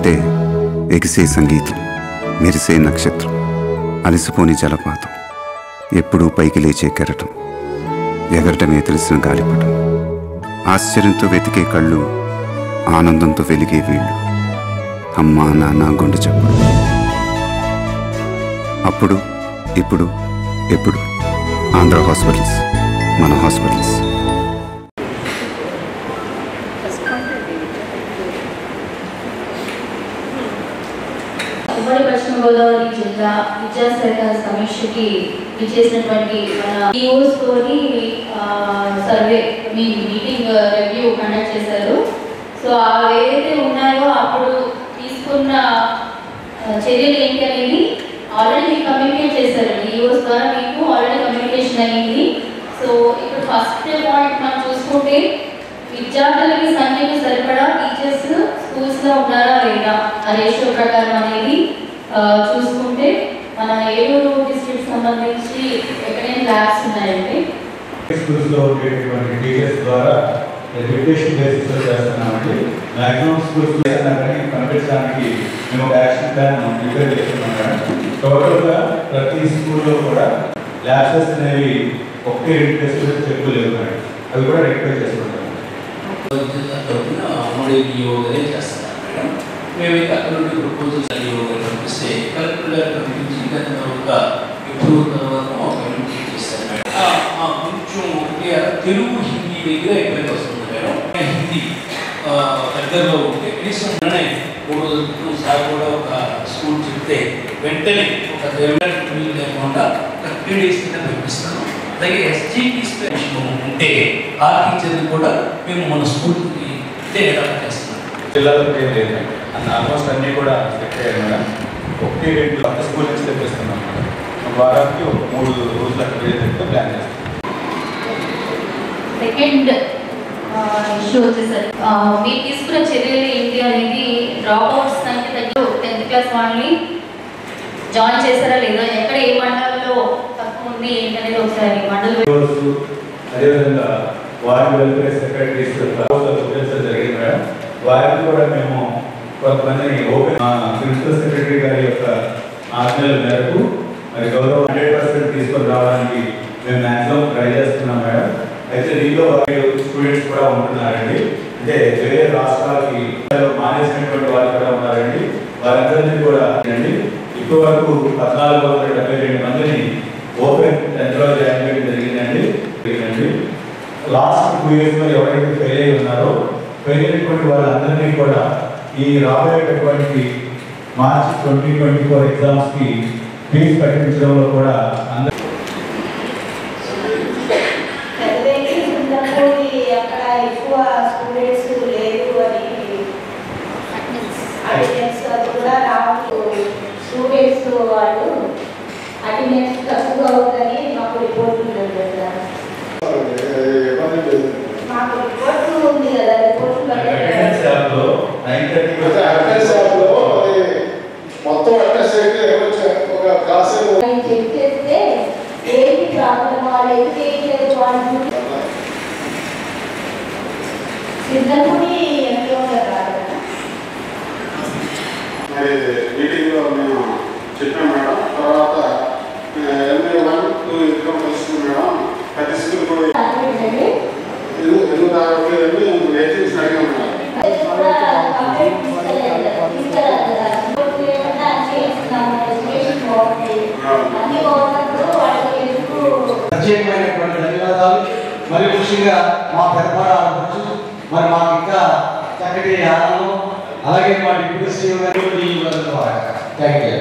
అంటే ఎగిసే సంగీతం మెరిసే నక్షత్రం అలసిపోని జలపాతం ఎప్పుడూ పైకి లేచే కెరటం ఎగరటమే తెలిసిన గాలిపటం ఆశ్చర్యంతో వెతికే కళ్ళు ఆనందంతో వెలిగే వీళ్ళు అమ్మా నాన్న గుండె చప్పుడు అప్పుడు ఇప్పుడు ఎప్పుడు ఆంధ్ర హాస్పిటల్స్ మన హాస్పిటల్స్ ఉమ్మడి పశ్చిమ గోదావరి జిల్లా విద్యాశాఖ సమీక్షకి ఇచ్చేసినటువంటి మన ఈఓస్ తోని సర్వే మీ మీటింగ్ రివ్యూ కండక్ట్ చేశారు సో అవి ఏదైతే ఉన్నాయో అప్పుడు తీసుకున్న ఆ, చర్యలు ఏంటి అనేది ఆల్రెడీ మీకు కమ్యూనికేట్ చేశారు ఈఓస్ ద్వారా మీకు ఆల్రెడీ కమ్యూనికేషన్ అయ్యింది సో ఇప్పుడు ఫస్ట్ పాయింట్ మనం చూసుకుంటే విద్యార్థులకి సంఖ్యకు సరిపడా టీచర్స్ స్కూల్స్ లో ఉన్నారా లేదా ఆ రేషియో ప్రకారం అనేది ఆ, చూసుకుంటే మన ఏలూరు డిస్ట్రిక్ట్ సంబంధించి ఎక్కడైనా ల్యాబ్స్ ఉన్నాయండి స్కూల్స్ లో ఉండేటువంటి టీచర్స్ ద్వారా రెప్యుటేషన్ బేసిస్ లో చేస్తున్నామండి మాక్సిమం స్కూల్స్ కానీ కనిపించడానికి మేము ఒక యాక్షన్ ప్లాన్ ప్రిపేర్ చేస్తున్నాం మేడం టోటల్ గా ప్రతి స్కూల్లో కూడా ల్యాబ్సెస్ అనేవి ఒకే రెండు టెస్టులు చెప్పులు లేవు మేడం అవి కూడా రెక్టిఫై చేసుకుంటాం తరఫున అమ్మడి యోగానే చేస్తున్నారు మేడం మేమైతే అక్కడ నుండి ప్రపోజల్స్ యోగా పంపిస్తే కలెక్టర్ గారు పంపించి గత తర్వాత ఎప్పుడు తర్వాత కమ్యూనికేట్ చేస్తారు మేడం ఆ, ఆ, కొంచెం ఒకటి ఆ తెలుగు హిందీ దగ్గర ఇబ్బంది వస్తుంది మేడం హిందీ ఆ, దగ్గరలో ఉంటే కనీసం మొన్ననే మూడు రోజుల క్రితం సార్ కూడా ఒక స్కూల్ చెప్తే వెంటనే ఒక తెలుగు లేకుండా ఒక త్రీ డేస్ కింద పంపిస్తాను అలాగే ఎస్జీటీ స్పెషల్ ఉంటే ఆ టీచర్ని కూడా మేము మన స్కూల్కి తేడా చేస్తున్నాం జిల్లాలో ఏం లేదు మేడం అండ్ ఆల్మోస్ట్ అన్నీ కూడా సెట్ అయ్యాయి మేడం ఒకటి రెండు కొత్త స్కూల్ నుంచి తెప్పిస్తున్నాం మేడం ఒక వారానికి ఒక మూడు రోజులు అక్కడ వెళ్ళేటట్టు ప్లాన్ చేస్తాం సెకండ్ ఇష్యూ వచ్చేసరికి ఆ, మీరు తీసుకున్న చర్యలు ఏంటి అనేది డ్రాప్ అవుట్స్ సంఖ్య తగ్గి టెన్త్ క్లాస్ వాళ్ళని జాయిన్ చేశారా లేదా ఎక్కడ ఏ మండలంలో తక్కువ ఉంది ఏంటి అనేది ఒకసారి మండలం రోజు అదేవిధంగా వార్డు వెల్ఫేర్ సెక్రటరీస్ ఉపయోగించడం జరిగింది మేడం వారిని కూడా మేము కొంతమందిని ఓపెన్ ప్రిన్సిపల్ సెక్రటరీ గారి యొక్క ఆజ్ఞల మేరకు మరి గౌరవ హండ్రెడ్ పర్సెంట్ తీసుకొని రావడానికి మేము మ్యాక్సిమం ట్రై చేస్తున్నాం మేడం అయితే దీనిలో వారి స్టూడెంట్స్ కూడా ఉంటున్నారండి అంటే వేరే రాష్ట్రాలకి మానేసినటువంటి వాళ్ళు కూడా ఉన్నారండి వారందరినీ కూడా అండి ఇప్పటి వరకు పద్నాలుగు వందల డెబ్బై రెండు మందిని ఓపెన్ టెన్త్ లో జాయిన్ చేయడం జరిగిందండి జరిగిందండి లాస్ట్ టూ ఇయర్స్ లో ఎవరైతే ఫెయిల్ అయి ఉన్నారో ఫెయిల్ అయినటువంటి వాళ్ళందరినీ కూడా ఈ రాబోయేటటువంటి March twenty twenty four exams కి ఫీజు కట్టించడంలో కూడా అందరూ చదివేకి సింగపూరి అక్కడ ఎక్కువ స్టూడెంట్స్ లేరు అని అటెండెన్స్ అది కూడా రావు స్టూడెంట్స్ వాళ్ళు అటెండెన్స్ తక్కువ అవుతుందని మాకు రిపోర్ట్ ఉంది కదా మాకు రిపోర్ట్ ఉంది కదా రిపోర్ట్ అటెండెన్స్ యాప్ లో నైన్ థర్టీ అయితే అటెండెన్స్ యాప్లో అది మొత్తం అటెండెన్స్ అయితే ఏమొచ్చా ఒక క్లాస్ ఏమో చెక్ చేస్తే ఏంటి ప్రాబ్లం వాళ్ళు ఎందుకు వేయలేదు వాళ్ళు సింగపూరి ఎంతో కాదు మరి మీటింగ్లో మేము చెప్పాం మేడం తర్వాత ఎంఏ వన్ టూ ఇద్దరం కలిసి మేడం ప్రతి స్కూల్ కూడా అదేంటండి ఎందుకు ఎందుకు రావట్లేదని ఏజెన్సీ అడిగాం మేడం అది కూడా కంప్లైంట్ తీసుకెళ్ళలేదు తీసుకెళ్ళాలి కదా రిపోర్ట్ ఏమన్నా అన్నీ ఇస్తున్నాము ఎడ్యుకేషన్ బాగుంది అన్నీ బాగున్నప్పుడు వాళ్ళకి ఎందుకు ప్రత్యేకమైనటువంటి ధన్యవాదాలు మరి ముఖ్యంగా మా పెద్దపాడ ఆడవచ్చు మరి మాకు ఇంకా చక్కటి ఆనందం అలాగే మా డిప్యూటీ సీఎం గారు ఈ థ్యాంక్ యూ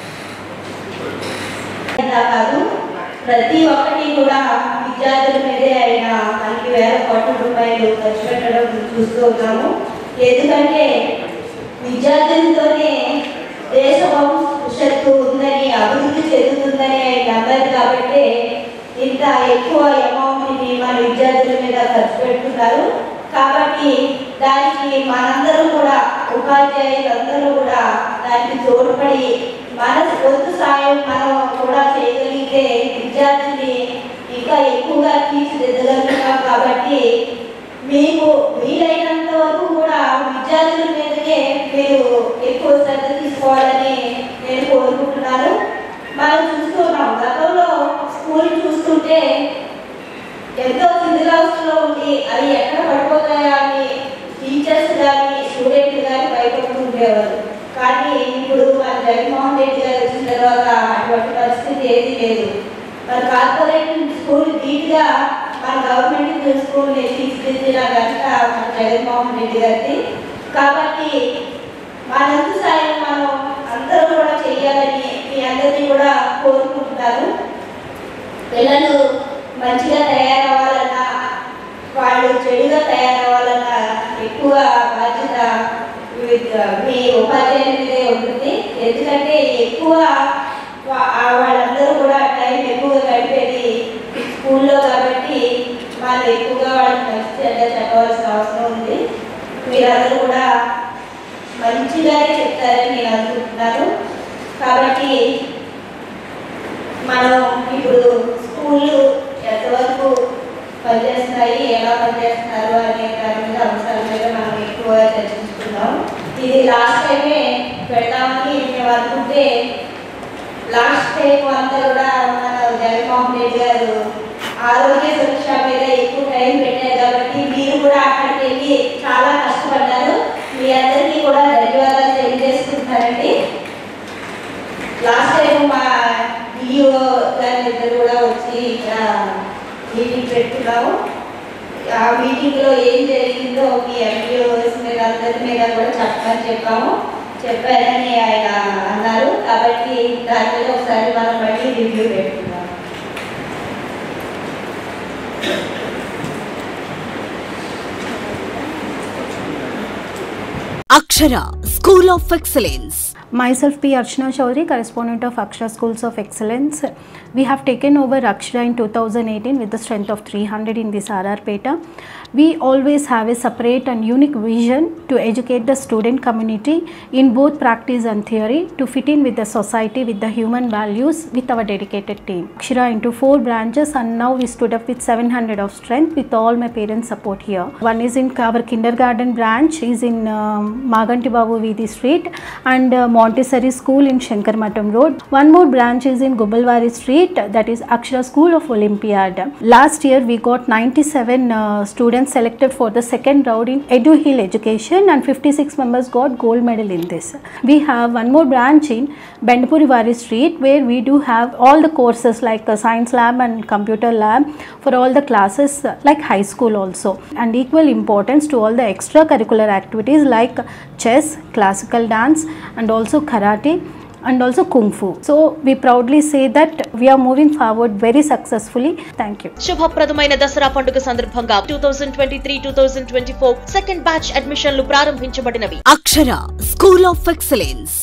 ఇలా కాదు ప్రతి ఒక్కటి కూడా విద్యార్థుల మీదే అయినా మనకి వేల కోట్ల రూపాయలు ఖర్చు పెట్టడం చూస్తూ ఉన్నాము ఎందుకంటే విద్యార్థులతోనే దేశ భవిష్యత్తు ఉందని అభివృద్ధి చెందుతుందని ఆయన నమ్మారు కాబట్టి ఇంత ఎక్కువ అమౌంట్ని మన విద్యార్థుల మీద ఖర్చు పెడుతున్నారు కాబట్టి దానికి మనందరం కూడా ఉపాధ్యాయులందరూ కూడా దానికి తోడ్పడి మన వంతు సాయం మనం కూడా చేయగలిగితే విద్యార్థుల్ని ఇంకా ఎక్కువగా తీర్చిదిద్దగలుగుతాం కాబట్టి మీకు వీలైనంత వరకు కూడా విద్యార్థుల మీదకే మీరు ఎక్కువ శ్రద్ధ తీసుకోవాలని నేను కోరుకుంటున్నాను మనం చూస్తున్నాం గతంలో స్కూల్ చూస్తుంటే ఎంతో స్థితిరాస్తులో ఉండి అవి ఎక్కడ పడిపోతాయా అని టీచర్స్ కానీ స్టూడెంట్ కానీ భయపడుతూ ఉండేవారు కానీ ఇప్పుడు మన జగన్మోహన్ రెడ్డి గారు వచ్చిన తర్వాత అటువంటి పరిస్థితి ఏదీ లేదు మన కార్పొరేట్ స్కూల్ ధీటుగా మన గవర్నమెంట్ స్కూల్ని తీర్చిదిద్దిన కనుక మన జగన్మోహన్ రెడ్డి గారిది కాబట్టి మనంతు సాయం మనం అందరూ కూడా చేయాలని మీ అందరినీ కూడా కోరుకుంటున్నాను పిల్లలు మంచిగా తయారవ్వాలన్నా వాళ్ళు చెడుగా తయారవ్వాలన్నా ఎక్కువ బాధ్యత మీ- మీ ఉపాధ్యాయుల మీదే ఉంటుంది ఎందుకంటే ఎక్కువ వా- ఆ వాళ్ళందరూ కూడా టైం ఎక్కువగా గడిపేది స్కూల్లో కాబట్టి వాళ్ళు ఎక్కువగా వాళ్ళకి మంచి చెడ్డ చెప్పవలసిన అవసరం ఉంది మీరందరూ కూడా మంచిగానే చెప్తారని నేను అనుకుంటున్నాను కాబట్టి మనం ఇప్పుడు స్కూళ్ళు ఎంతవరకు పనిచేస్తున్నాయి ఎలా పనిచేస్తున్నారు అనే దాని మీద అంశాల మీద మనం ఎక్కువ చర్చించుకుందాం ఇది లాస్ట్ టైమే పెడదామని మేము అనుకుంటే లాస్ట్ టైం అంతా కూడా మన జగన్మోహన్ రెడ్డి గారు ఆరోగ్య సురక్ష మీద ఎక్కువ టైం పెట్టారు కాబట్టి మీరు కూడా అక్కడికి వెళ్ళి చాలా కష్టపడ్డారు మీ అందరికీ కూడా ధన్యవాదాలు తెలియజేసుకుంటున్నారండి లాస్ట్ టైం మా డిఓ గారి ఇద్దరు కూడా వచ్చి ఇక్కడ మీటింగ్ పెట్టుకున్నాము ఆ మీటింగ్లో ఏం జరిగిందో మీ ఎంపీఓస్ మీద అందరి మీద కూడా చెప్పమని చెప్పాము చెప్పారని ఆయన అన్నారు కాబట్టి దాని మీద ఒకసారి మనం మళ్ళీ రివ్యూ పెట్టుకుందాం Akshara, School of Excellence. Myself P. Archana Chaudhary, correspondent of Akshara Schools of Excellence. We have taken over Akshara in 2018 with the strength of 300 in this RR Peta. We always have a separate and unique vision to educate the student community in both practice and theory to fit in with the society with the human values with our dedicated team. Akshara into four branches and now we stood up with 700 of strength with all my parents support here. One is in our kindergarten branch is in um, Maganti Babu Vidhi Street and uh, Montessori School in Shankarmatam Road. One more branch is in Gubalwari Street that is Akshara School of Olympiad. Last year we got 97 uh, students selected for the second round in Edu Hill Education and 56 members got gold medal in this. We have one more branch in Bendapurivari Street where we do have all the courses like uh, science lab and computer lab for all the classes uh, like high school also and equal importance to all the extracurricular activities like chess, classical dance and also karate and also kung fu. So we proudly say that we are moving forward very successfully. Thank you. శుభప్రదమైన దసరా పండుగ సందర్భంగా two thousand twenty three two thousand twenty four second batch అడ్మిషన్లు ప్రారంభించబడినవి Akshara, School of Excellence.